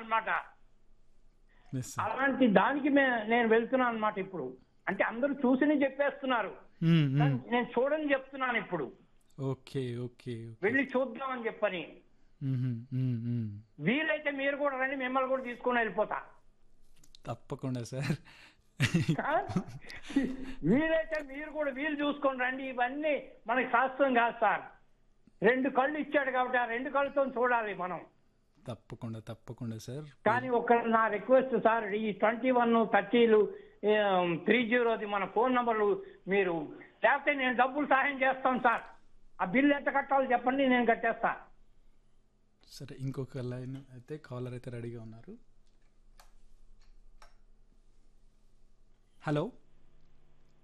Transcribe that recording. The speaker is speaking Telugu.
అన్నమాట ఎస్ సార్ అలాంటి దానికి మే- నేను వెళ్తున్నాను అన్నమాట ఇప్పుడు అంటే అందరూ చూసిని చెప్పేస్తున్నారు మ్మ్, మ్మ్. కానీ నేను చూడని చెప్తున్నాను ఇప్పుడు ఓకే ఓకే ఓకే వెళ్ళి చూద్దామని చెప్పని మ్మ్, మ్మ్, మ్మ్. వీలైతే మీరు కూడా రండి మిమ్మల్ని కూడా తీసుకొని వెళ్ళిపోతా తప్పకుండా సార్ ఆ? వీలైతే మీరు కూడా వీలు చూసుకొని రండి ఇవన్నీ మనకి శాస్త్రం కాదు సార్ రెండు కళ్ళు ఇచ్చాడు కాబట్టి ఆ రెండు కళ్ళతో చూడాలి మనం తప్పకుండా తప్పకుండా సార్ కానీ ఒక నా రిక్వెస్ట్ సార్ ఈ ట్వంటీ వన్ థర్టీలు త్రీ జీరోది మన ఫోన్ నంబర్లు మీరు లేకపోతే నేను డబ్బులు సహాయం చేస్తాను సార్ ఆ బిల్ ఎంత కట్టాలో చెప్పండి నేను కట్టేస్తా సరే ఇంకొక లైన్ అయితే కాలర్ అయితే రెడీగా ఉన్నారు హలో